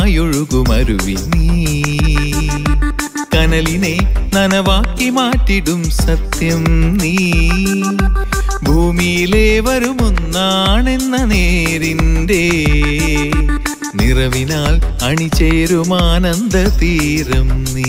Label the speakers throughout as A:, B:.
A: കരയുമായൊഴുകുമരുവി നീ കനലിനെ നനവാക്കി മാറ്റിടും സത്യം നീ ഭൂമിയിലെ വരുമൊന്നാണെന്ന നേരിൻ്റെ നിറവിനാൽ അണിചേരുമാനന്ദ തീരം നീ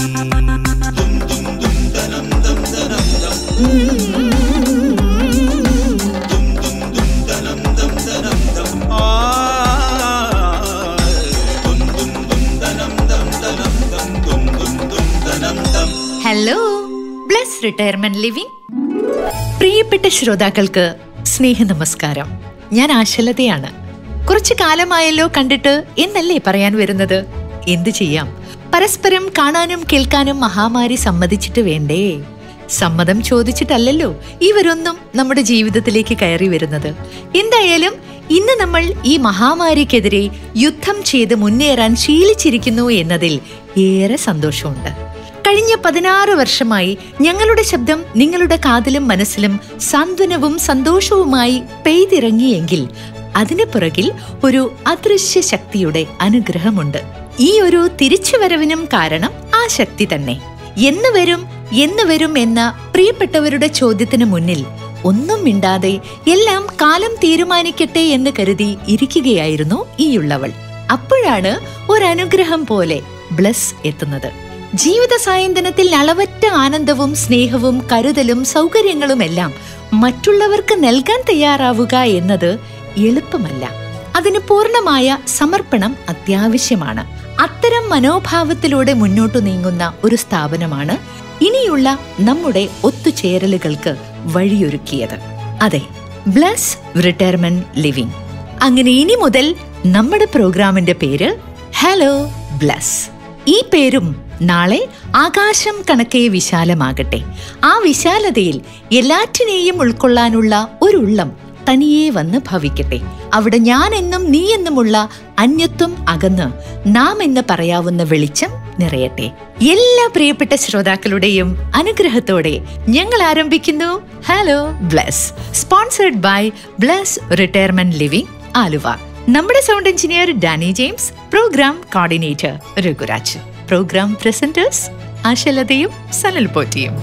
B: ഹലോ ബ്ലസ് റിട്ടയർമെന്റ് ലിവിംഗ് പ്രിയപ്പെട്ട ശ്രോതാക്കൾക്ക് സ്നേഹ നമസ്കാരം ഞാൻ ആശലതയാണ് കുറച്ചു കാലമായല്ലോ കണ്ടിട്ട് എന്നല്ലേ പറയാൻ വരുന്നത് എന്തു ചെയ്യാം പരസ്പരം കാണാനും കേൾക്കാനും മഹാമാരി സമ്മതിച്ചിട്ട് വേണ്ടേ സമ്മതം ചോദിച്ചിട്ടല്ലല്ലോ ഇവരൊന്നും നമ്മുടെ ജീവിതത്തിലേക്ക് കയറി വരുന്നത് എന്തായാലും ഇന്ന് നമ്മൾ ഈ മഹാമാരിക്കെതിരെ യുദ്ധം ചെയ്ത് മുന്നേറാൻ ശീലിച്ചിരിക്കുന്നു എന്നതിൽ ഏറെ സന്തോഷമുണ്ട് കഴിഞ്ഞ പതിനാറ് വർഷമായി ഞങ്ങളുടെ ശബ്ദം നിങ്ങളുടെ കാതിലും മനസ്സിലും സാന്ത്വനവും സന്തോഷവുമായി പെയ്തിറങ്ങിയെങ്കിൽ അതിനു പുറകിൽ ഒരു അദൃശ്യ ശക്തിയുടെ അനുഗ്രഹമുണ്ട് ഈ ഒരു തിരിച്ചുവരവിനും കാരണം ആ ശക്തി തന്നെ എന്ന് വരും എന്ന് വരും എന്ന പ്രിയപ്പെട്ടവരുടെ ചോദ്യത്തിന് മുന്നിൽ ഒന്നും മിണ്ടാതെ എല്ലാം കാലം തീരുമാനിക്കട്ടെ എന്ന് കരുതി ഇരിക്കുകയായിരുന്നു ഈയുള്ളവൾ അപ്പോഴാണ് ഒരനുഗ്രഹം പോലെ ബ്ലസ് എത്തുന്നത് ജീവിത സായന്തനത്തിൽ അളവറ്റ ആനന്ദവും സ്നേഹവും കരുതലും സൗകര്യങ്ങളുമെല്ലാം മറ്റുള്ളവർക്ക് നൽകാൻ തയ്യാറാവുക എന്നത് എളുപ്പമല്ല അതിന് പൂർണ്ണമായ സമർപ്പണം അത്യാവശ്യമാണ് അത്തരം മനോഭാവത്തിലൂടെ മുന്നോട്ടു നീങ്ങുന്ന ഒരു സ്ഥാപനമാണ് ഇനിയുള്ള നമ്മുടെ ഒത്തുചേരലുകൾക്ക് വഴിയൊരുക്കിയത് അതെ ബ്ലസ് റിട്ടയർമെന്റ് ലിവിംഗ് അങ്ങനെ ഇനി മുതൽ നമ്മുടെ പ്രോഗ്രാമിന്റെ പേര് ഹലോ ബ്ലസ് ഈ പേരും നാളെ ആകാശം കണക്കെ വിശാലമാകട്ടെ ആ വിശാലതയിൽ എല്ലാറ്റിനെയും ഉൾക്കൊള്ളാനുള്ള ഒരു ഉള്ളം തനിയെ വന്ന് ഭവിക്കട്ടെ അവിടെ ഞാൻ എന്നും നീ എന്നുമുള്ള അന്യത്വം അകന്ന് നാം എന്ന് പറയാവുന്ന വെളിച്ചം നിറയട്ടെ എല്ലാ പ്രിയപ്പെട്ട ശ്രോതാക്കളുടെയും അനുഗ്രഹത്തോടെ ഞങ്ങൾ ആരംഭിക്കുന്നു hello Bless sponsored by Bless retirement living Aluva നമ്മുടെ sound engineer Danny James programme coordinator Raghuraj programme presenters ആശലതയും സനൽ പോറ്റിയും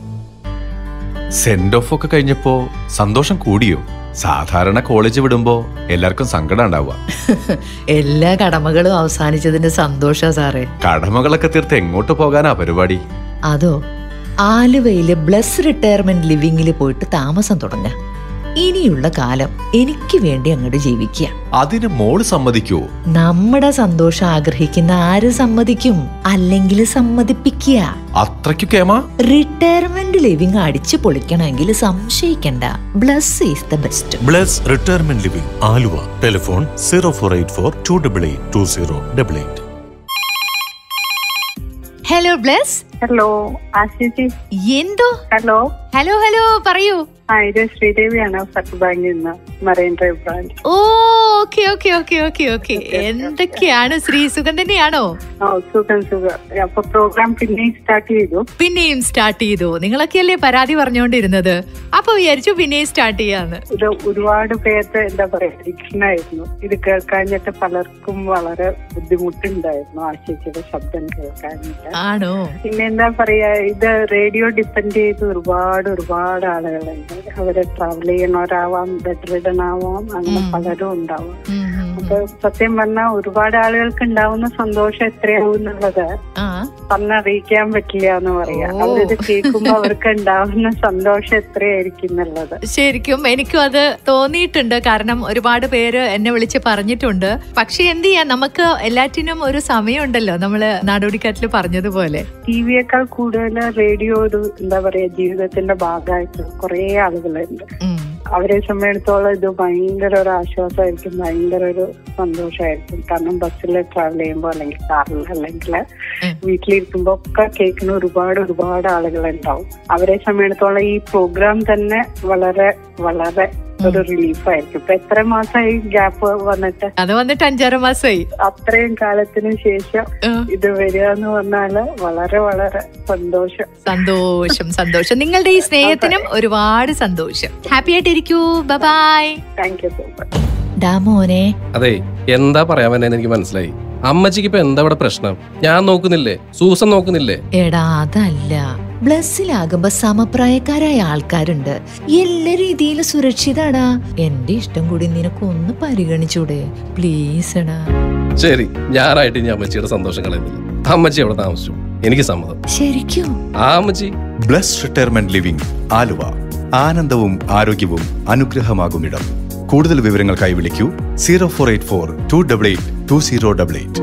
C: സെൻഡ് ഓഫ് ഒക്കെ കഴിഞ്ഞപ്പോ സന്തോഷം കൂടിയോ സാധാരണ കോളേജ് വിടുമ്പോ എല്ലാവർക്കും സങ്കടം ഉണ്ടാവുക
B: എല്ലാ കടമകളും അവസാനിച്ചതിന്റെ സന്തോഷ സാറേ
C: കടമകളൊക്കെ തീർത്ത് എങ്ങോട്ട് പോകാനാ പരിപാടി
B: അതോ ആലുവയിലെ ബ്ലസ് റിട്ടയർമെന്റ് ലിവിംഗിൽ പോയിട്ട് താമസം തുടങ്ങ ഇനിയുള്ള കാലം എനിക്ക് വേണ്ടി അങ്ങോട്ട് ജീവിക്കുക
C: അതിന് മോള് സമ്മതിക്കുവോ
B: നമ്മുടെ സന്തോഷം ആഗ്രഹിക്കുന്ന ആര് സമ്മതിക്കും അല്ലെങ്കിൽ സമ്മതിപ്പിക്കുക
C: അത്രയ്ക്കു കേമാ
B: റിട്ടയർമെന്റ് ലിവിംഗ് അടിച്ചു പൊളിക്കണമെങ്കിൽ സംശയിക്കണ്ട Bless is the best
D: Bless retirement living Aluva telephone zero four eight four two double eight two zero double eight
B: hello Bless
E: hello ആശിജി
B: എന്തോ
E: ഹലോ
B: ഹലോ ഹലോ പറയൂ
E: ആ ഇത് ശ്രീദേവിയാണ് ഫസ്റ്റ് ബാങ്കിൽ നിന്ന് മറൈൻ ഡ്രൈവ് ബ്രാഞ്ച്
B: ഓ okay okay okay okay okay എന്തൊക്കെയാണ് ശ്രീ സുഖം തന്നെയാണോ
E: ഓ സുഖം സുഖം അപ്പൊ പ്രോഗ്രാം പിന്നെയും സ്റ്റാർട്ട് ചെയ്തു
B: പിന്നെയും സ്റ്റാർട്ട് ചെയ്തു നിങ്ങളൊക്കെയല്ലേ പരാതി പറഞ്ഞുകൊണ്ടിരുന്നത് അപ്പൊ വിചാരിച്ചു പിന്നെയും സ്റ്റാർട്ട് ചെയ്യാന്ന്
E: ഇത് ഒരുപാട് പേരുടെ എന്താ പറയാ അഡിക്ഷൻ ആയിരുന്നു ഇത് കേൾക്കാഞ്ഞിട്ട് പലർക്കും വളരെ ബുദ്ധിമുട്ടുണ്ടായിരുന്നു ആശിച്ചിയുടെ ശബ്ദം കേൾക്കാഞ്ഞിട്ട്
B: ആണോ
E: പിന്നെ എന്താ പറയാ ഇത് റേഡിയോ ഡിപ്പെൻഡ് ചെയ്ത് ഒരുപാട് ഒരുപാട് ആളുകളുണ്ട് അവര് ട്രാവൽ ചെയ്യണവരാവാം ബെഡ് റിഡൺ ആവാം അങ്ങനെ
B: ഉം.
E: പലരും ഉണ്ടാവാം
B: ഉം, ഉം, ഉം.
E: അപ്പൊ സത്യം പറഞ്ഞാൽ ഒരുപാട് ആളുകൾക്ക് ഉണ്ടാവുന്ന സന്തോഷം എത്രയാവും എന്നുള്ളത്
B: ആ
E: പറഞ്ഞറിയിക്കാൻ പറ്റില്ല എന്ന് പറയാം
B: ഓ.
E: അവരിത് കേൾക്കുമ്പോ അവർക്ക് ഉണ്ടാവുന്ന സന്തോഷം എത്രയായിരിക്കും എന്നുള്ളത്
B: ശരിക്കും എനിക്കും അത് തോന്നിയിട്ടുണ്ട് കാരണം ഒരുപാട് പേര് എന്നെ വിളിച്ച് പറഞ്ഞിട്ടുണ്ട് പക്ഷെ എന്ത് ചെയ്യാം നമുക്ക് എല്ലാറ്റിനും ഒരു സമയമുണ്ടല്ലോ നമ്മള് നാടോടിക്കാറ്റിൽ പറഞ്ഞതുപോലെ
E: ടി വിയേക്കാൾ കൂടുതൽ റേഡിയോ ഒരു എന്താ പറയാ ജീവിതത്തിന്റെ ഭാഗമായിട്ട് കുറെ ആളുകളുണ്ട്
B: ഉം.
E: അവരെ സംബന്ധിച്ചിടത്തോളം ഇത് ഭയങ്കര ഒരു ആശ്വാസമായിരിക്കും ഭയങ്കര ഒരു സന്തോഷമായിരിക്കും കാരണം ബസ്സിൽ ട്രാവൽ ചെയ്യുമ്പോൾ അല്ലെങ്കിൽ കാറിൽ അല്ലെങ്കിൽ
B: ഉം.
E: വീട്ടിലിരിക്കുമ്പോ ഒക്കെ കേൾക്കുന്ന ഒരുപാട് ഒരുപാട് ആളുകൾ ഉണ്ടാവും അവരെ സംബന്ധിച്ചിടത്തോളം ഈ പ്രോഗ്രാം തന്നെ വളരെ വളരെ ഒരു റിലീഫായിരിക്കും ഇപ്പൊ എത്ര മാസമായി ഗ്യാപ്പ് വന്നിട്ട്
B: അത് വന്നിട്ട് അഞ്ചാറ് മാസമായി
E: അത്രയും കാലത്തിന് ശേഷം
B: ഉം.
E: ഇത് വരിക എന്ന് പറഞ്ഞാല് വളരെ വളരെ സന്തോഷം
B: സന്തോഷം സന്തോഷം നിങ്ങളുടെ ഈ സ്നേഹത്തിനും ഒരുപാട് സന്തോഷം ഹാപ്പി ആയിട്ടിരിക്കൂ bye
E: thank you so much
B: ഡാമോനെ
F: അതെ എന്താ പറയാൻ പറ്റുന്നത് എനിക്ക് മനസ്സിലായി അമ്മച്ചിക്ക് ഇപ്പൊ എന്താ ഇവിടെ പ്രശ്നം ഞാൻ നോക്കുന്നില്ലേ സൂസൻ നോക്കുന്നില്ലേ
B: എടാ അതല്ല ബ്ലസ്സിലാകുമ്പോ സമപ്രായക്കാരായ ആൾക്കാരുണ്ട് എല്ലാ രീതിയിലും സുരക്ഷിതാടാ എന്റെ ഇഷ്ടം കൂടി നിനക്കൊന്ന് പരിഗണിച്ചൂടെ പ്ലീസ് എടാ
F: ശരി ഞാനായിട്ട് ഇനി അമ്മച്ചിയുടെ സന്തോഷം കളയുന്നില്ല അമ്മച്ചി അവിടെ താമസിച്ചു എനിക്ക് സമ്മതം
B: ശരിക്കും
F: ആ അമ്മച്ചി
C: ബ്ലസ് റിട്ടയർമെന്റ് ലിവിംഗ് ആലുവ ആനന്ദവും ആരോഗ്യവും അനുഗ്രഹമാകുമിടം കൂടുതൽ വിവരങ്ങൾക്കായി വിളിക്കൂ zero four eight four two double eight two zero double eight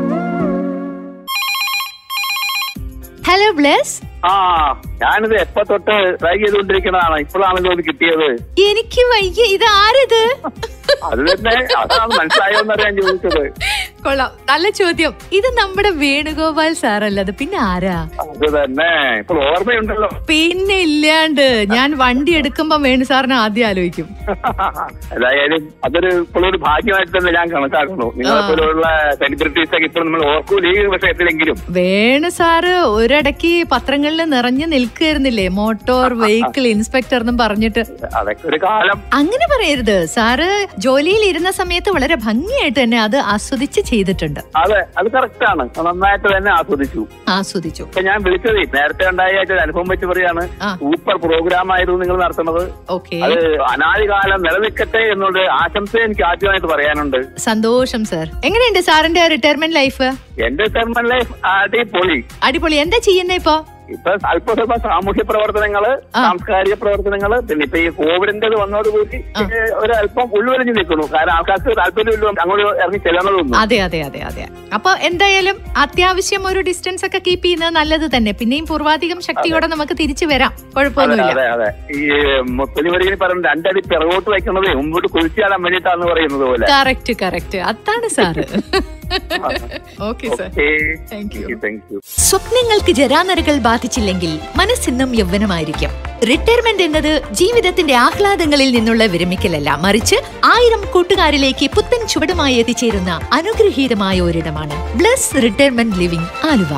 B: hello Bless
G: ആ ഞാനിത് എപ്പോ തൊട്ട് ട്രൈ ചെയ്തുകൊണ്ടിരിക്കുന്നതാണ് ഇപ്പോഴാണല്ലോ ഇത് കിട്ടിയത്
B: എനിക്ക് വയ്യ ഇത് ആരത്
G: അത് തന്നെ അതാണ് മനസ്സിലായോന്നറിയാൻ ചോദിച്ചത്
B: കൊള്ളാം നല്ല ചോദ്യം ഇത് നമ്മുടെ വേണുഗോപാൽ സാറല്ലത് പിന്നെ ആരാ
G: അത് തന്നെ ഇപ്പോൾ ഓർമ്മയുണ്ടല്ലോ
B: പിന്നെ ഇല്ലാണ്ട് ഞാൻ വണ്ടി എടുക്കുമ്പോ വേണു സാറിനെ ആദ്യം ആലോചിക്കും
G: ഏതായാലും അതൊരു ഇപ്പോഴൊരു ഭാഗ്യമായിട്ട് തന്നെ ഞാൻ കണക്കാക്കുന്നു നിങ്ങളെ പോലുള്ള സെലിബ്രിറ്റീസ് ഒക്കെ ഇപ്പോൾ നമ്മൾ ഓർക്കൂല ഈ വിഷയത്തിലെങ്കിലും
B: വേണു സാറ് ഒരിടയ്ക്ക് പത്രങ്ങളിൽ നിറഞ്ഞു നിൽക്കുകയായിരുന്നില്ലേ മോട്ടോർ വെഹിക്കിൾ ഇൻസ്പെക്ടർ എന്നും പറഞ്ഞിട്ട്
G: അതൊക്കെ ഒരു കാലം
B: അങ്ങനെ പറയരുത് സാറ് ജോലിയിൽ ഇരുന്ന സമയത്ത് വളരെ ഭംഗിയായിട്ട് തന്നെ അത് ആസ്വദിച്ച് ചെയ്തിട്ടുണ്ട്
G: അതെ അത് കറക്റ്റ് ആണ് നന്നായിട്ട് തന്നെ ആസ്വദിച്ചു
B: ആസ്വദിച്ചു
G: ഇപ്പൊ ഞാൻ വിളിച്ചത് നേരത്തെ ഉണ്ടായ ഒരു അനുഭവം വെച്ച് പറയാണ്
B: ആ.
G: സൂപ്പർ പ്രോഗ്രാം ആയിരുന്നു നിങ്ങൾ നടത്തുന്നത്
B: ഓക്കെ
G: അത് അനാദികാലം നിലനിൽക്കട്ടെ എന്നുള്ള ആശംസ എനിക്ക് ആദ്യമായിട്ട് പറയാനുണ്ട്
B: സന്തോഷം സാർ എങ്ങനെയുണ്ട് സാറിന്റെ റിട്ടയർമെന്റ് ലൈഫ്
G: എന്റെ ടെർമൻ ലൈഫ് അടിപൊളി
B: അടിപൊളി എന്താ ചെയ്യുന്നേ ഇപ്പൊ
G: ഇപ്പൊ അല്പസ്വല്പം സാമൂഹ്യ പ്രവർത്തനങ്ങള്
B: ആ.
G: സാംസ്കാരിക പ്രവർത്തനങ്ങള് പിന്നെ ഇപ്പൊ ഈ കോവിഡിന്റെ കൂടി ഒരു അല്പം ഉൾവലിഞ്ഞു നിൽക്കുന്നു കാരണം ആൾക്കാർക്ക് താല്പര്യമില്ല അങ്ങോട്ട് ഇറങ്ങി ചെല്ലണതൊന്നും
B: അതെ അതെ അതെ അതെ അപ്പൊ എന്തായാലും അത്യാവശ്യം ഒരു ഡിസ്റ്റൻസ് ഒക്കെ കീപ്പ് ചെയ്യുന്നത് നല്ലത് തന്നെ പിന്നെയും പൂർവാധികം ശക്തിയോടെ നമുക്ക് തിരിച്ചു വരാം
G: അതെ
B: കുഴപ്പമൊന്നുമില്ല
G: അതെ അതെ ഈ മുത്തലിമരിയിൽ പറയുന്നത് രണ്ടടി പിറകോട്ട് വയ്ക്കുന്നത് മുമ്പോട്ട് കുതിച്ചാടാൻ വേണ്ടിയിട്ടാന്ന് പറയുന്നത് പോലെ
B: കറക്റ്റ് കറക്റ്റ് അതാണ് sir okay sir Thank you.
G: Thank you
B: സ്വപ്നങ്ങൾക്ക് ജരാനരകൾ ബാധിച്ചില്ലെങ്കിൽ മനസ്സിന്നും യൗവനമായിരിക്കും റിട്ടയർമെന്റ് എന്നത് ജീവിതത്തിന്റെ ആഹ്ലാദങ്ങളിൽ നിന്നുള്ള വിരമിക്കലല്ല മറിച്ച് ആയിരം കൂട്ടുകാരിലേക്ക് പുത്തൻ ചുവടുമായി എത്തിച്ചേരുന്ന അനുഗ്രഹീതമായ ഒരിടമാണ് ബ്ലസ് റിട്ടയർമെന്റ് ലിവിംഗ് ആലുവ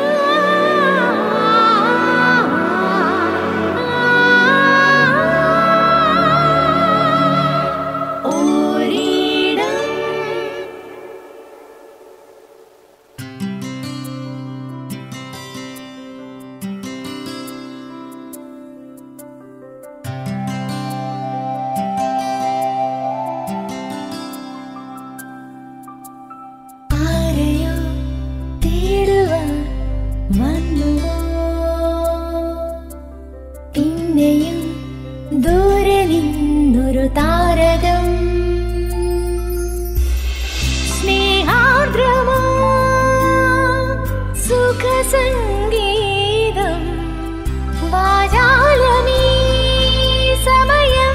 H: ആരെയോ തേടുവാൻ വന്നുവോ പിന്നെയും ദൂരെ നിന്നൊരു താരകം സ്നേഹാർദ്രമോ സുഖസംഗീതം വാചാലമീ സമയം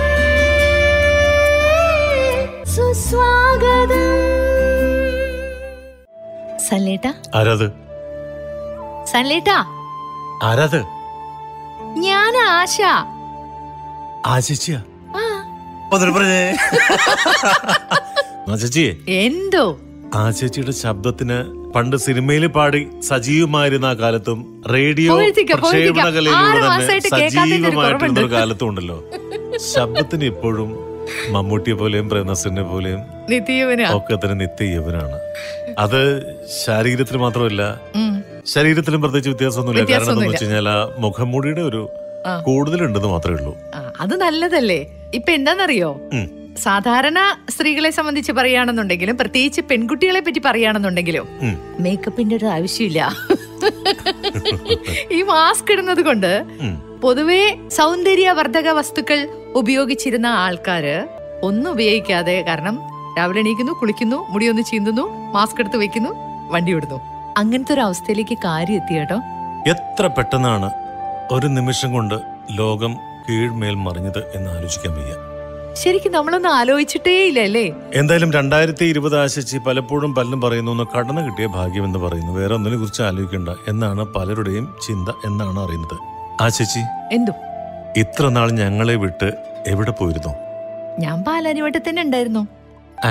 H: സുസ്വാഗതം
B: സല്ലേട്ടാ
D: ആരാത്
B: സല്ലേട്ടാ
D: ആരാത്
B: ഞാൻ ആശ
D: ആ ചേച്ചിയാ
B: ആ,
D: ഒന്നിട്ട് പറഞ്ഞേ ആ ചേച്ചിയെ
B: എന്തോ
D: ആ ചേച്ചിയുടെ ശബ്ദത്തിന് പണ്ട് സിനിമയിൽ പാടി സജീവമായിരുന്ന ആ കാലത്തും റേഡിയോ
B: പോയിരിക്കാം,
D: പ്രക്ഷേപണ
B: പോയിരിക്കാം.
D: കലയിലൂടെ
B: ആറ്
D: തന്നെ
B: മാസമായിട്ട് കേൾക്കാത്തതിന്റെ ഒരു
D: സജീവമായിട്ടുള്ള ഒരു
B: കുറവുണ്ട്.
D: കാലത്തും ഉണ്ടല്ലോ ശബ്ദത്തിന് ഇപ്പോഴും മമ്മൂട്ടിയെ പോലെയും പ്രേംനസറിനെ പോലെയും
B: നിത്യവനാ
D: ഒക്കെ തന്നെ നിത്യ യവനാണ് അത് ശാരീരത്തിന് മാത്രമല്ല
B: ഉം.
D: ശരീരത്തിലും പ്രത്യേകിച്ച് വ്യത്യാസമൊന്നുമില്ല കാരണം എന്താണെന്ന് വെച്ച് കഴിഞ്ഞാൽ ആ മുഖംമൂടിയുടെ ഒരു
B: ആ.
D: കൂടുതലുണ്ടെന്ന് മാത്രമേ ഉള്ളൂ
B: ആ, അത് നല്ലതല്ലേ ഇപ്പൊ എന്താന്നറിയോ
D: ഉം.
B: സാധാരണ സ്ത്രീകളെ സംബന്ധിച്ച് പറയുകയാണെന്നുണ്ടെങ്കിലും പ്രത്യേകിച്ച് പെൺകുട്ടികളെ പറ്റി പറയുകയാണെന്നുണ്ടെങ്കിലും
D: ഉം.
B: മേക്കപ്പിന്റെ ഒരു ആവശ്യമില്ല ഈ മാസ്ക് ഇടുന്നത് കൊണ്ട്
D: ഉം.
B: പൊതുവെ സൗന്ദര്യവർദ്ധക വസ്തുക്കൾ ഉപയോഗിച്ചിരുന്ന ആൾക്കാര് ഒന്നും ഉപയോഗിക്കാതെ കാരണം രാവിലെ എണീക്കുന്നു കുളിക്കുന്നു മുടിയൊന്ന് ചീന്തുന്നു മാസ്ക് എടുത്ത് വെക്കുന്നു വണ്ടി വിടുന്നു അങ്ങനത്തെ ഒരു അവസ്ഥയിലേക്ക് കാര്യം എത്തി കേട്ടോ
D: എത്ര പെട്ടെന്നാണ് ഒരു നിമിഷം കൊണ്ട് ലോകം കീഴ്മേൽ മറിഞ്ഞത് എന്ന് ആലോചിക്കാൻ വയ്യ
B: ശരിക്കും നമ്മളൊന്നും ആലോചിച്ചിട്ടേ ഇല്ല അല്ലേ
D: എന്തായാലും രണ്ടായിരത്തി ഇരുപത് ആശിച്ച് പലപ്പോഴും പലരും പറയുന്നു ഒന്ന് കടന്നു കിട്ടിയ ഭാഗ്യം എന്ന് പറയുന്നു വേറെ ഒന്നിനെ കുറിച്ച് ആലോചിക്കണ്ട എന്നാണ് പലരുടെയും ചിന്ത എന്നാണ് അറിയുന്നത് ആശിച്ചി
B: എന്തോ
D: ഇത്ര നാൾ ഞങ്ങളെ വിട്ട് എവിടെ പോയിരുന്നു
B: ഞാൻ പാലാരിവട്ടം തന്നെ ഉണ്ടായിരുന്നു
D: ആ.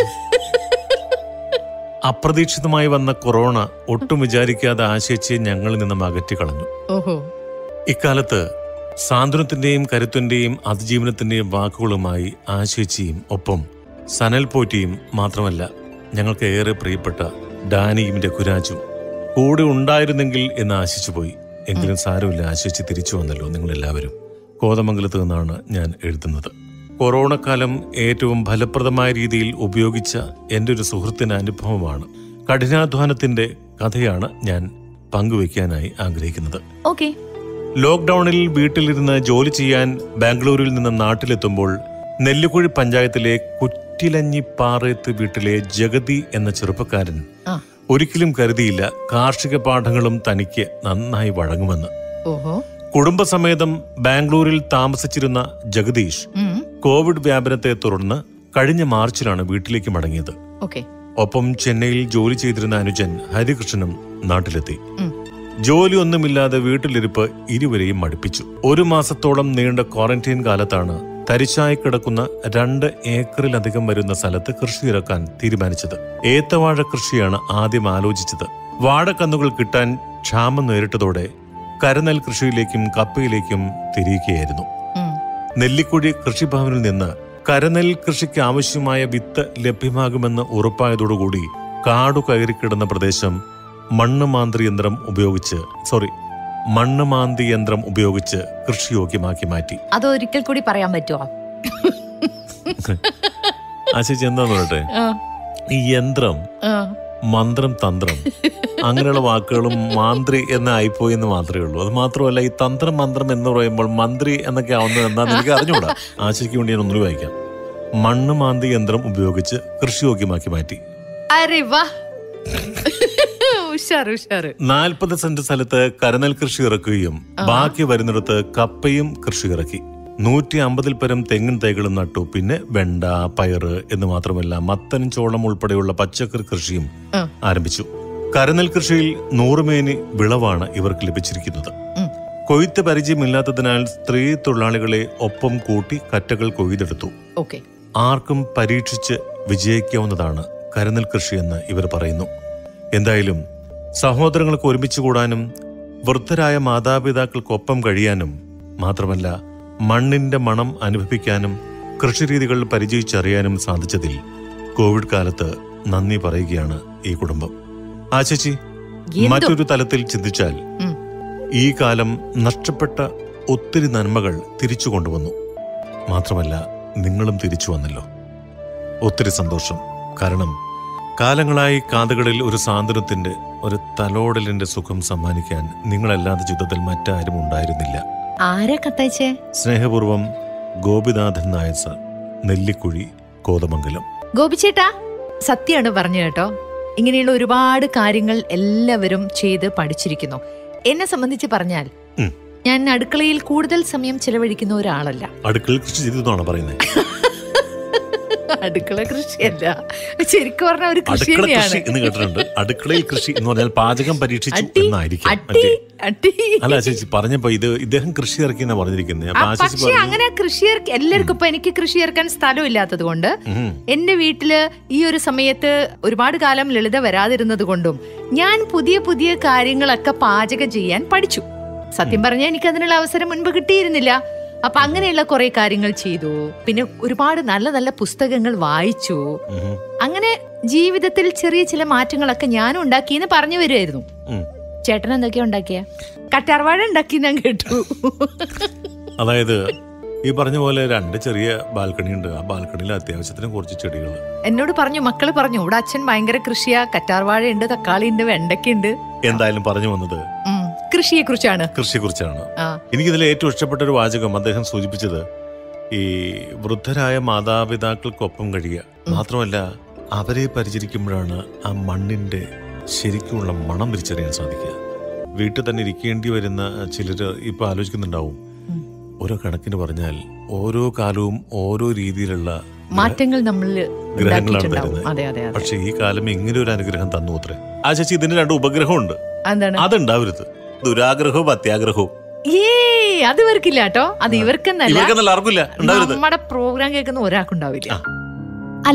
D: അപ്രതീക്ഷിതമായി വന്ന കൊറോണ ഒട്ടും വിചാരിക്കാതെ ആശിച്ചയെ ഞങ്ങളിൽ നിന്നും അകറ്റി കളഞ്ഞു
B: ഓഹോ
D: ഇക്കാലത്ത് സാന്ത്വനത്തിന്റെയും കരുത്തിന്റെയും അതിജീവനത്തിന്റെയും വാക്കുകളുമായി ആശേച്ചിയും ഒപ്പം സനൽ പോറ്റിയും മാത്രമല്ല ഞങ്ങൾക്ക് ഏറെ പ്രിയപ്പെട്ട ഡാനിയും രഘുരാജും കൂടെ ഉണ്ടായിരുന്നെങ്കിൽ എന്ന് ആശിച്ചു പോയി എങ്കിലും സാരമില്ല ആശിച്ച് തിരിച്ചു വന്നല്ലോ നിങ്ങൾ എല്ലാവരും കോതമംഗലത്ത് നിന്നാണ് ഞാൻ എഴുതുന്നത് കൊറോണ കാലം ഏറ്റവും ഫലപ്രദമായ രീതിയിൽ ഉപയോഗിച്ച എൻ്റെ ഒരു സുഹൃത്തിന്റെ അനുഭവമാണ് കഠിനാധ്വാനത്തിന്റെ കഥയാണ് ഞാൻ പങ്കുവയ്ക്കാനായി ആഗ്രഹിക്കുന്നത്
B: ഓക്കെ
D: ലോക്ക്ഡൌണിൽ വീട്ടിലിരുന്ന് ജോലി ചെയ്യാൻ ബാംഗ്ലൂരിൽ നിന്ന് നാട്ടിലെത്തുമ്പോൾ നെല്ലിക്കുഴി പഞ്ചായത്തിലെ കുറ്റിലഞ്ഞിപ്പാറയത്ത് വീട്ടിലെ ജഗതി എന്ന ചെറുപ്പക്കാരൻ
B: ആ
D: ഒരിക്കലും കരുതിയില്ല കാർഷിക പാഠങ്ങളും തനിക്ക് നന്നായി വഴങ്ങുമെന്ന്
B: ഓഹോ
D: കുടുംബസമേതം ബാംഗ്ലൂരിൽ താമസിച്ചിരുന്ന ജഗദീഷ്
B: ഉം.
D: കോവിഡ് വ്യാപനത്തെ തുടർന്ന് കഴിഞ്ഞ മാർച്ചിലാണ് വീട്ടിലേക്ക് മടങ്ങിയത്
B: ഓക്കെ
D: ഒപ്പം ചെന്നൈയിൽ ജോലി ചെയ്തിരുന്ന അനുജൻ ഹരികൃഷ്ണനും നാട്ടിലെത്തി
B: ഉം.
D: ജോലി ഒന്നുമില്ലാതെ വീട്ടിലിരിപ്പ് ഇരുവരെയും മടുപ്പിച്ചു ഒരു മാസത്തോളം നീണ്ട ക്വാറന്റൈൻ കാലത്താണ് തരിശായി കിടക്കുന്ന രണ്ട് ഏക്കറിലധികം വരുന്ന സ്ഥലത്ത് കൃഷി ഇറക്കാൻ തീരുമാനിച്ചത് ഏത്തവാഴ കൃഷിയാണ് ആദ്യം ആലോചിച്ചത് വാഴക്കന്നുകൾ കിട്ടാൻ ക്ഷാമം നേരിട്ടതോടെ കരനെൽ കൃഷിയിലേക്കും കപ്പയിലേക്കും തിരിയുകയായിരുന്നു
B: ഉം.
D: നെല്ലിക്കുഴി കൃഷിഭവനിൽ നിന്ന് കരനെൽ കൃഷിക്ക് ആവശ്യമായ വിത്ത് ലഭ്യമാകുമെന്ന് ഉറപ്പായതോടുകൂടി കാടു കയറിക്കിടന്ന പ്രദേശം മണ്ണ് മാന്ത്രി യന്ത്രം ഉപയോഗിച്ച് സോറി മണ്ണ് മാന്തി യന്ത്രം ഉപയോഗിച്ച് കൃഷിയോഗ്യമാക്കി മാറ്റി
B: അത് ഒരിക്കൽ കൂടി പറയാൻ പറ്റുമോ
D: ആ ചേച്ചി എന്താന്ന് പറയട്ടെ
B: ആ,
D: ഈ യന്ത്രം
B: ആ.
D: മന്ത്രം തന്ത്രം അങ്ങനെയുള്ള വാക്കുകളും മാന്ത്രി എന്ന് ആയിപ്പോയി എന്ന് മാത്രമേ ഉള്ളൂ അത് മാത്രമല്ല ഈ തന്ത്രം മന്ത്രം എന്ന് പറയുമ്പോൾ മന്ത്രി എന്നൊക്കെ ആവുന്നത് എന്താണെന്ന് എനിക്ക് അറിഞ്ഞുകൂടാ ആശയ്ക്ക് വേണ്ടി ഞാൻ ഒന്നുകൂടി വായിക്കാം മണ്ണ് മാന്തി യന്ത്രം ഉപയോഗിച്ച് കൃഷിയോഗ്യമാക്കി മാറ്റി
B: അരെ വാ ഉഷാറ് ഉഷാറ്
D: നാൽപ്പത് സെന്റ് സ്ഥലത്ത് കരനെൽ കൃഷി ഇറക്കുകയും ബാക്കി വരുന്നിടത്ത് കപ്പയും കൃഷി ഇറക്കി നൂറ്റി അമ്പതിൽ പരം തെങ്ങിൻ തൈകളും നട്ടു പിന്നെ വെണ്ട പയറ് എന്ന് മാത്രമല്ല മത്തനും ചോളം ഉൾപ്പെടെയുള്ള പച്ചക്കറി കൃഷിയും
B: ആ.
D: ആരംഭിച്ചു കരനെൽ കൃഷിയിൽ നൂറുമേനി വിളവാണ് ഇവർക്ക് ലഭിച്ചിരിക്കുന്നത്
B: ഉം.
D: കൊയ്ത്ത് പരിചയമില്ലാത്തതിനാൽ സ്ത്രീ തൊഴിലാളികളെ ഒപ്പം കൂട്ടി കറ്റകൾ കൊയ്തെടുത്തു
B: ഓക്കെ
D: ആർക്കും പരീക്ഷിച്ച് വിജയിക്കാവുന്നതാണ് കരനെൽ കൃഷിയെന്ന് ഇവർ പറയുന്നു എന്തായാലും സഹോദരങ്ങൾക്ക് ഒരുമിച്ച് കൂടാനും വൃദ്ധരായ മാതാപിതാക്കൾക്കൊപ്പം കഴിയാനും മാത്രമല്ല മണ്ണിന്റെ മണം അനുഭവിക്കാനും കൃഷിരീതികൾ പരിചയിച്ചറിയാനും സാധിച്ചതിൽ കോവിഡ് കാലത്ത് നന്ദി പറയുകയാണ് ഈ കുടുംബം ആ ചേച്ചി
B: എന്തോ
D: മറ്റൊരു തലത്തിൽ ചിന്തിച്ചാൽ
B: ഉം.
D: ഈ കാലം നഷ്ടപ്പെട്ട ഒത്തിരി നന്മകൾ തിരിച്ചു കൊണ്ടുവന്നു മാത്രമല്ല നിങ്ങളും തിരിച്ചു വന്നല്ലോ ഒത്തിരി സന്തോഷം കാരണം കാലങ്ങളായി കാതുകളിൽ ഒരു സാന്ത്വനത്തിന്റെ ഒരു തലോടലിന്റെ സുഖം സമ്മാനിക്കാൻ നിങ്ങളല്ലാതെ ജീവിതത്തിൽ മറ്റാരും ഉണ്ടായിരുന്നില്ല
B: ആരാ കത്തയച്ചേ
D: സ്നേഹപൂർവം ഗോപിനാഥൻ നായർ സർ നെല്ലിക്കുഴി കോതമംഗലം
B: ഗോപിച്ചേട്ടാ സത്യമാണ് പറഞ്ഞു കേട്ടോ ഇങ്ങനെയുള്ള ഒരുപാട് കാര്യങ്ങൾ എല്ലാവരും ചെയ്ത് പഠിച്ചിരിക്കുന്നു എന്നെ സംബന്ധിച്ച് പറഞ്ഞാൽ
D: ഉം.
B: ഞാൻ അടുക്കളയിൽ കൂടുതൽ സമയം ചെലവഴിക്കുന്ന ഒരാളല്ല
D: അടുക്കളയിൽ കൃഷി ചെയ്തെന്നാണ് പറയുന്നത്
B: അടുക്കള കൃഷിയല്ല ശരിക്കും പറഞ്ഞ ഒരു കൃഷി
D: അടുക്കള കൃഷി
B: തന്നെയാണ്
D: എന്ന് കേട്ടിട്ടുണ്ട് അടുക്കളയിൽ കൃഷി എന്ന് പറഞ്ഞാൽ പാചകം പരീക്ഷിച്ചു
B: അട്ടി
D: എന്നായിരിക്കും
B: അട്ടി
D: മറ്റേ
B: അട്ടി
D: അല്ല ചേച്ചി പറഞ്ഞപ്പോ ഇത് ഇദ്ദേഹം കൃഷി ഇറക്കിയെന്നാ പറഞ്ഞിരിക്കുന്നത്
B: ആ,
D: അപ്പൊ ആ ചേച്ചി
B: പക്ഷേ
D: പറഞ്ഞു,
B: അങ്ങനെ കൃഷി ഇറക്കി എല്ലാവർക്കും ഇപ്പൊ എനിക്ക് കൃഷി ഇറക്കാൻ സ്ഥലം ഇല്ലാത്തത് കൊണ്ട്
D: ഉം,
B: എന്റെ വീട്ടില് ഈ ഒരു സമയത്ത് ഒരുപാട് കാലം ലളിത വരാതിരുന്നത് കൊണ്ടും ഞാൻ പുതിയ പുതിയ കാര്യങ്ങളൊക്കെ പാചകം ചെയ്യാൻ പഠിച്ചു സത്യം പറഞ്ഞാൽ എനിക്ക് അതിനുള്ള അവസരം മുൻപ് കിട്ടിയിരുന്നില്ല അപ്പൊ അങ്ങനെയുള്ള കുറെ കാര്യങ്ങൾ ചെയ്തു പിന്നെ ഒരുപാട് നല്ല നല്ല പുസ്തകങ്ങൾ വായിച്ചു
D: ഉം,
B: അങ്ങനെ ജീവിതത്തിൽ ചെറിയ ചില മാറ്റങ്ങളൊക്കെ ഞാനും ഉണ്ടാക്കിയെന്ന് പറഞ്ഞു വരുമായിരുന്നു
D: ഉം.
B: ചേട്ടൻ എന്തൊക്കെയാ ഉണ്ടാക്കിയ കറ്റാർവാഴ ഉണ്ടാക്കി ഞാൻ കേട്ടു
D: അതായത് ഈ പറഞ്ഞ പോലെ രണ്ട് ചെറിയ ബാൽക്കണി ഉണ്ട് ആ ബാൽക്കണിയിൽ അത്യാവശ്യത്തിന് കുറച്ച് ചെടികൾ
B: എന്നോട് പറഞ്ഞു മക്കള് പറഞ്ഞു ഇവിടെ അച്ഛൻ ഭയങ്കര കൃഷിയാ കറ്റാർവാഴ ഉണ്ട് തക്കാളി ഉണ്ട് വെണ്ടയ്ക്കുണ്ട്
D: എന്തായാലും പറഞ്ഞു വന്നത്
B: കൃഷിയെ കുറിച്ചാണ്
D: കൃഷിയെ കുറിച്ചാണ്
B: ആ
D: എനിക്കിതിൽ ഏറ്റവും ഇഷ്ടപ്പെട്ട ഒരു വാചകം അദ്ദേഹം സൂചിപ്പിച്ചത് ഈ വൃദ്ധരായ മാതാപിതാക്കൾക്കൊപ്പം കഴിയുക മാത്രമല്ല അവരെ പരിചരിക്കുമ്പോഴാണ് ആ മണ്ണിന്റെ ശരിക്കുമുള്ള മണം തിരിച്ചറിയാൻ സാധിക്കുക വീട്ടിൽ തന്നെ ഇരിക്കേണ്ടി വരുന്ന ചിലര് ഇപ്പൊ ആലോചിക്കുന്നുണ്ടാവും
B: ഉം.
D: ഓരോ കണക്കിന് പറഞ്ഞാൽ ഓരോ കാലവും ഓരോ രീതിയിലുള്ള
B: മാറ്റങ്ങൾ നമ്മൾ
D: ഗ്രഹങ്ങളാണ്
B: ഉണ്ടാക്കിയിട്ടുണ്ടാവും
D: തരുന്നത്
B: അതെ അതെ അതെ
D: പക്ഷെ ഈ കാലം ഇങ്ങനെ ഒരു അനുഗ്രഹം തന്നു അത്രേ ആ ചേച്ചി ഇതിന് രണ്ട് ഉപഗ്രഹമുണ്ട്
B: എന്താണ്
D: അതുണ്ടാവരുത് ദുരാഗ്രഹവും അത്യാഗ്രഹവും
B: ഏ അത് ഇവർക്കില്ല കേട്ടോ അത് ഇവർക്കെന്നല്ല
D: ഇവർക്കെന്നല്ല ആർക്കില്ല ഉണ്ടാവരുത്
B: നമ്മുടെ പ്രോഗ്രാം കേൾക്കുന്ന ഒരാൾക്കുണ്ടാവില്ല
D: ആ.
B: അല്ല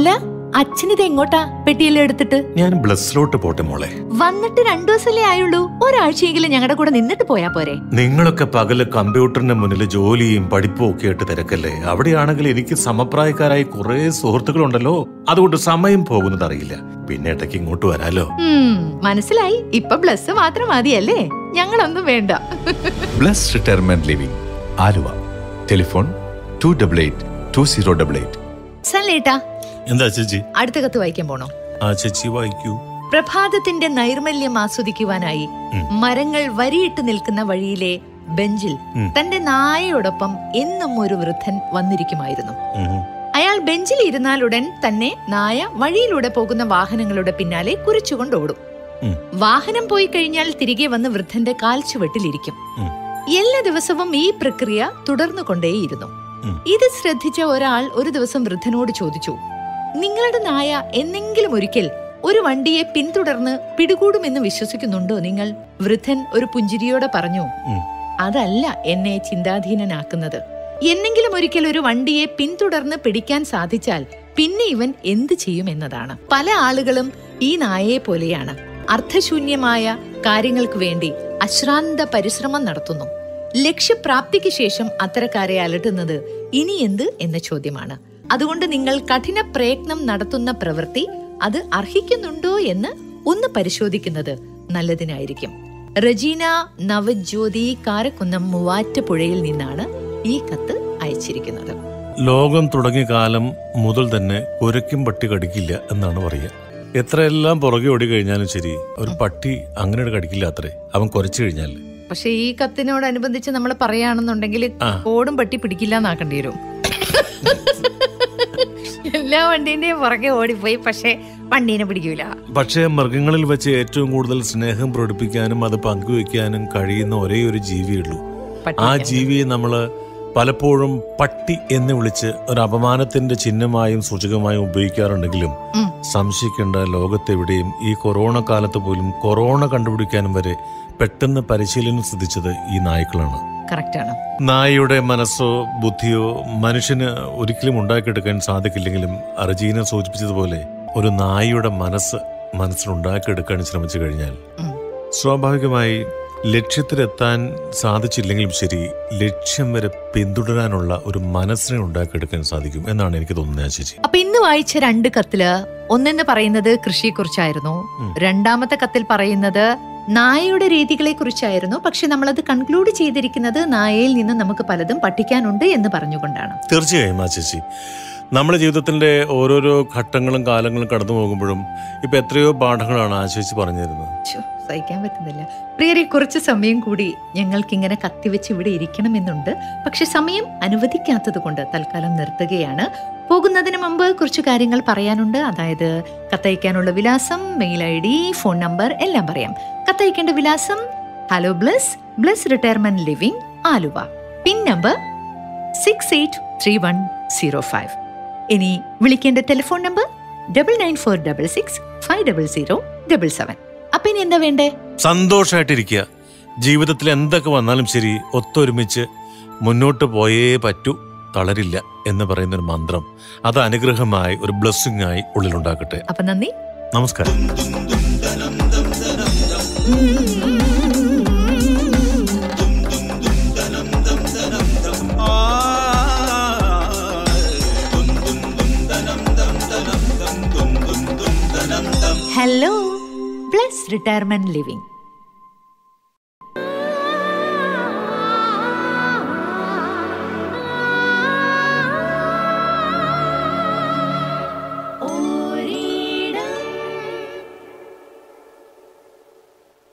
B: അച്ഛനിത് എങ്ങോട്ടാ പെട്ടിയെല്ലാം എടുത്തിട്ട്
D: ഞാൻ ബ്ലസ്സിലോട്ട് പോട്ടെ മോളെ
B: വന്നിട്ട് രണ്ടു ദിവസമല്ലേ ആയുള്ളൂ ഒരാഴ്ചയെങ്കിലും ഞങ്ങളുടെ കൂടെ നിന്നിട്ട് പോയാ പോരെ
D: നിങ്ങളൊക്കെ പകല് കമ്പ്യൂട്ടറിന്റെ മുന്നിൽ ജോലിയും പഠിപ്പും ഒക്കെ ആയിട്ട് തിരക്കല്ലേ അവിടെയാണെങ്കിൽ എനിക്ക് സമപ്രായക്കാരായി കുറെ സുഹൃത്തുക്കളുണ്ടല്ലോ അതുകൊണ്ട് സമയം പോകുന്നത് അറിയില്ല പിന്നെ ഇടയ്ക്ക് ഇങ്ങോട്ട് വരാലോ
B: ഉം, മനസ്സിലായി ഇപ്പൊ ബ്ലസ് മാത്രം മതിയല്ലേ ഞങ്ങളൊന്നും വേണ്ട
C: Bless retirement living Aluva telephone two double eight two zero double eight
B: സല്ലേട്ടാ
D: എന്താ ചേച്ചി
B: അടുത്ത കത്ത് വായിക്കാൻ പോണോ
D: ആ ചേച്ചി വായിക്കൂ
B: പ്രഭാതത്തിന്റെ നൈർമല്യം ആസ്വദിക്കുവാനായി മരങ്ങൾ വരിയിട്ട് നിൽക്കുന്ന വഴിയിലെ ബെഞ്ചിൽ
D: ഉം.
B: തന്റെ നായയോടൊപ്പം എന്നും ഒരു വൃദ്ധൻ വന്നിരിക്കുമായിരുന്നു
D: ഉം.
B: അയാൾ ബെഞ്ചിൽ ഇരുന്നാലുടൻ തന്നെ നായ വഴിയിലൂടെ പോകുന്ന വാഹനങ്ങളുടെ പിന്നാലെ കുരിച്ചുകൊണ്ട് ഓടും
D: ഉം.
B: വാഹനം പോയി കഴിഞ്ഞാൽ തിരികെ വന്ന് വൃദ്ധന്റെ കാൽ ചുവട്ടിലിരിക്കും
D: ഉം.
B: എല്ലാ ദിവസവും ഈ പ്രക്രിയ തുടർന്നു കൊണ്ടേയിരുന്നു
D: ഉം.
B: ഇത് ശ്രദ്ധിച്ച ഒരാൾ ഒരു ദിവസം വൃദ്ധനോട് ചോദിച്ചു നിങ്ങളുടെ നായ എന്നെങ്കിലും ഒരിക്കൽ ഒരു വണ്ടിയെ പിന്തുടർന്ന് പിടികൂടുമെന്ന് വിശ്വസിക്കുന്നുണ്ടോ നിങ്ങൾ വൃദ്ധൻ ഒരു പുഞ്ചിരിയോടെ പറഞ്ഞു
D: ഉം.
B: അതല്ല എന്നെ ചിന്താധീനനാക്കുന്നത് എന്നെങ്കിലും ഒരിക്കൽ ഒരു വണ്ടിയെ പിന്തുടർന്ന് പിടിക്കാൻ സാധിച്ചാൽ പിന്നെ ഇവൻ എന്ത് ചെയ്യുമെന്നതാണ് പല ആളുകളും ഈ നായയെ പോലെയാണ് അർത്ഥശൂന്യമായ കാര്യങ്ങൾക്ക് വേണ്ടി അശ്രാന്ത പരിശ്രമം നടത്തുന്നു ലക്ഷ്യപ്രാപ്തിക്ക് ശേഷം അത്തരക്കാരെ അലട്ടുന്നത് ഇനി എന്ത് എന്ന ചോദ്യമാണ് അതുകൊണ്ട് നിങ്ങൾ കഠിന പ്രയത്നം നടത്തുന്ന പ്രവൃത്തി അത് അർഹിക്കുന്നുണ്ടോ എന്ന് ഒന്ന് പരിശോധിക്കുന്നത് നല്ലതിനായിരിക്കും റജീന നവജ്യോതി കാരക്കുന്നം മൂവാറ്റുപുഴയിൽ നിന്നാണ് ഈ കത്ത് അയച്ചിരിക്കുന്നത്
D: ലോകം തുടങ്ങിയ കാലം മുതൽ തന്നെ കുരയ്ക്കും പട്ടി കടിക്കില്ല എന്നാണ് പറയുക എത്രയെല്ലാം പുറകെ ഓടി കഴിഞ്ഞാലും ശരി ഒരു പട്ടി അങ്ങനെ കടിക്കില്ല അത്രേ അവൻ കുരച്ചു കഴിഞ്ഞാൽ
B: പക്ഷെ ഈ കത്തിനോടനുബന്ധിച്ച് നമ്മൾ പറയുകയാണെന്നുണ്ടെങ്കിൽ
D: ആ.
B: കോടും പട്ടി പിടിക്കില്ല എന്നാക്കേണ്ടി വരും എല്ലാ വണ്ടീന്റെയും പുറകെ ഓടിപ്പോയി പക്ഷെ വണ്ടീനെ പിടിക്കൂല
D: പക്ഷേ മൃഗങ്ങളിൽ വെച്ച് ഏറ്റവും കൂടുതൽ സ്നേഹം പ്രകടിപ്പിക്കാനും അത് പങ്കുവെക്കാനും കഴിയുന്ന ഒരേ ഒരു ജീവിയുള്ളൂ
B: പട്ടി
D: ആ
B: തന്നെ.
D: ജീവിയെ നമ്മള് പലപ്പോഴും പട്ടി എന്ന് വിളിച്ച് ഒരു അപമാനത്തിന്റെ ചിഹ്നമായും സൂചകമായും ഉപയോഗിക്കാറുണ്ടെങ്കിലും
B: ഉം.
D: സംശയിക്കേണ്ട ലോകത്തെവിടെയും ഈ കൊറോണ കാലത്ത് പോലും കൊറോണ കണ്ടുപിടിക്കാനും വരെ പെട്ടെന്ന് പരിശീലനം സിദ്ധിച്ചത് ഈ നായ്ക്കളാണ്
B: കറക്റ്റ് ആണ്
D: നായയുടെ മനസ്സോ ബുദ്ധിയോ മനുഷ്യന് ഒരിക്കലും ഉണ്ടാക്കിയെടുക്കാൻ സാധിക്കില്ലെങ്കിലും അർജീന സൂചിപ്പിച്ചതുപോലെ ഒരു നായയുടെ മനസ്സ് മനസ്സിലുണ്ടാക്കിയെടുക്കാൻ ശ്രമിച്ചു കഴിഞ്ഞാൽ
B: ഉം.
D: സ്വാഭാവികമായി ലക്ഷ്യത്തിലെത്താൻ സാധിച്ചില്ലെങ്കിലും ശരി ലക്ഷ്യം വരെ പിന്തുടരാനുള്ള ഒരു മനസ്സിനെ ഉണ്ടാക്കിയെടുക്കാൻ സാധിക്കും എന്നാണ് എനിക്ക് തോന്നുന്നത് ചേച്ചി
B: അപ്പൊ ഇന്ന് വായിച്ച രണ്ട് കത്തില് ഒന്നെന്ന് പറയുന്നത് കൃഷിയെ കുറിച്ചായിരുന്നു
D: ഉം.
B: രണ്ടാമത്തെ കത്തിൽ പറയുന്നത് നായയുടെ രീതികളെ കുറിച്ചായിരുന്നു പക്ഷെ നമ്മളത് കൺക്ലൂഡ് ചെയ്തിരിക്കുന്നത് നായയിൽ നിന്ന് നമുക്ക് പലതും പഠിക്കാനുണ്ട് എന്ന് പറഞ്ഞുകൊണ്ടാണ്
D: തീർച്ചയായും ആ ചേച്ചി നമ്മുടെ ജീവിതത്തിന്റെ ഓരോരോ ഘട്ടങ്ങളും കാലങ്ങളും കടന്നു പോകുമ്പോഴും ഇപ്പൊ എത്രയോ പാഠങ്ങളാണ് ആ ചേച്ചി പറഞ്ഞു തരുന്നത്
B: ഛോ, സഹിക്കാൻ പറ്റുന്നില്ല പ്രിയരെ കുറച്ച് സമയം കൂടി ഞങ്ങൾക്ക് ഇങ്ങനെ കത്തിവെച്ച് ഇവിടെ ഇരിക്കണമെന്നുണ്ട് പക്ഷെ സമയം അനുവദിക്കാത്തത് കൊണ്ട് തൽക്കാലം നിർത്തുകയാണ് പോകുന്നതിന് മുമ്പ് കുറച്ച് കാര്യങ്ങൾ പറയാനുണ്ട് അതായത് കത്തയക്കാനുള്ള വിലാസം mail I D phone number എല്ലാം പറയാം കത്തയക്കേണ്ട വിലാസം hello Bless Bless retirement living Aluva pin number six eight three one zero five ഇനി വിളിക്കേണ്ട telephone number double nine four double six five double zero double seven അപ്പൊ ഇനി എന്താ വേണ്ടേ
D: സന്തോഷമായിട്ടിരിക്കുക ജീവിതത്തിൽ എന്തൊക്കെ വന്നാലും ശരി ഒത്തൊരുമിച്ച് മുന്നോട്ട് പോയേ പറ്റൂ തളരില്ല എന്ന് പറയുന്ന ഒരു മന്ത്രം അത് അനുഗ്രഹമായി ഒരു ബ്ലെസ്സിങ് ആയി ഉള്ളിലുണ്ടാക്കട്ടെ
B: അപ്പൊ നന്ദി
D: നമസ്കാരം
B: ഹലോ ബ്ലസ് റിട്ടയർമെന്റ് ലിവിംഗ്